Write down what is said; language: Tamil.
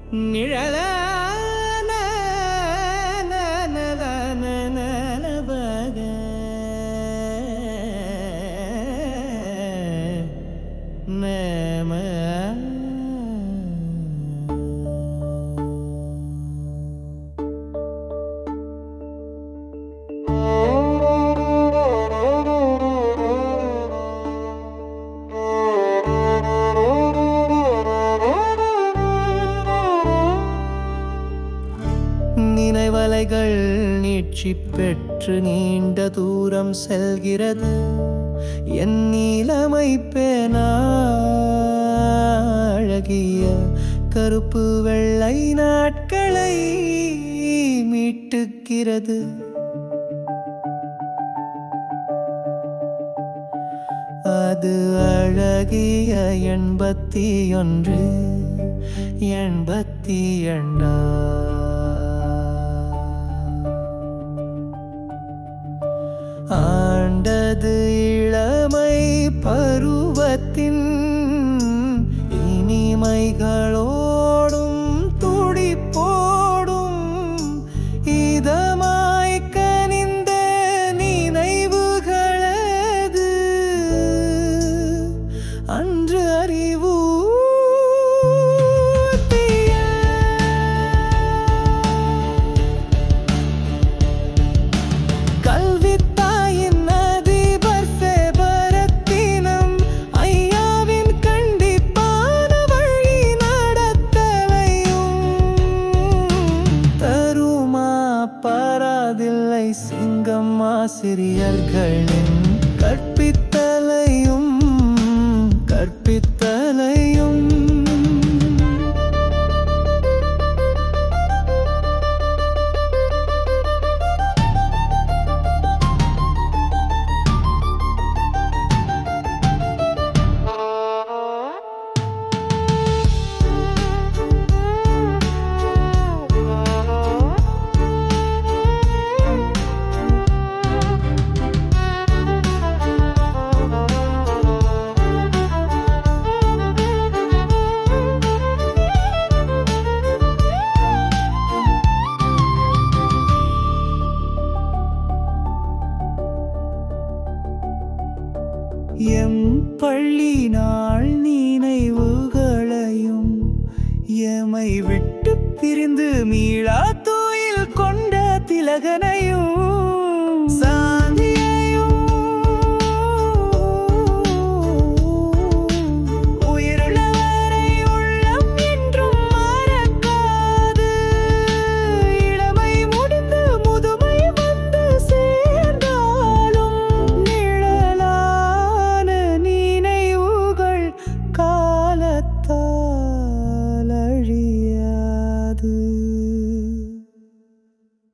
நிழலான நனவக. நம நினைவலைகள் நீட்சி பெற்று நீண்ட தூரம் செல்கிறது என் நீலமை பேனா அழகிய கருப்பு வெள்ளை நாட்களை மீட்டுக்கிறது அது அழகிய எண்பத்தி ஒன்று எண்பத்தி எண்டா ஆண்டது இளமை பருவத்தின் இனிமைகளோடும் துடிப்போடும் இதமாய் கனிந்த நினைவுகளது அன்று அறிவு கல்வித்தாயின் அதிபர் சேபரத்தினம் ஐயாவின் கண்டிப்பான வழி நடத்தலையும் தருமா பாராதில்லை சிங்கம் ஆசிரியர்களின் கற்பித்தலையும் கற்பித்தலையும் எம் பள்ளி நாள் நினைவுகளையும் எமை விட்டு பிரிந்து மீளா தூயில் கொண்ட திலகனையும் சாய்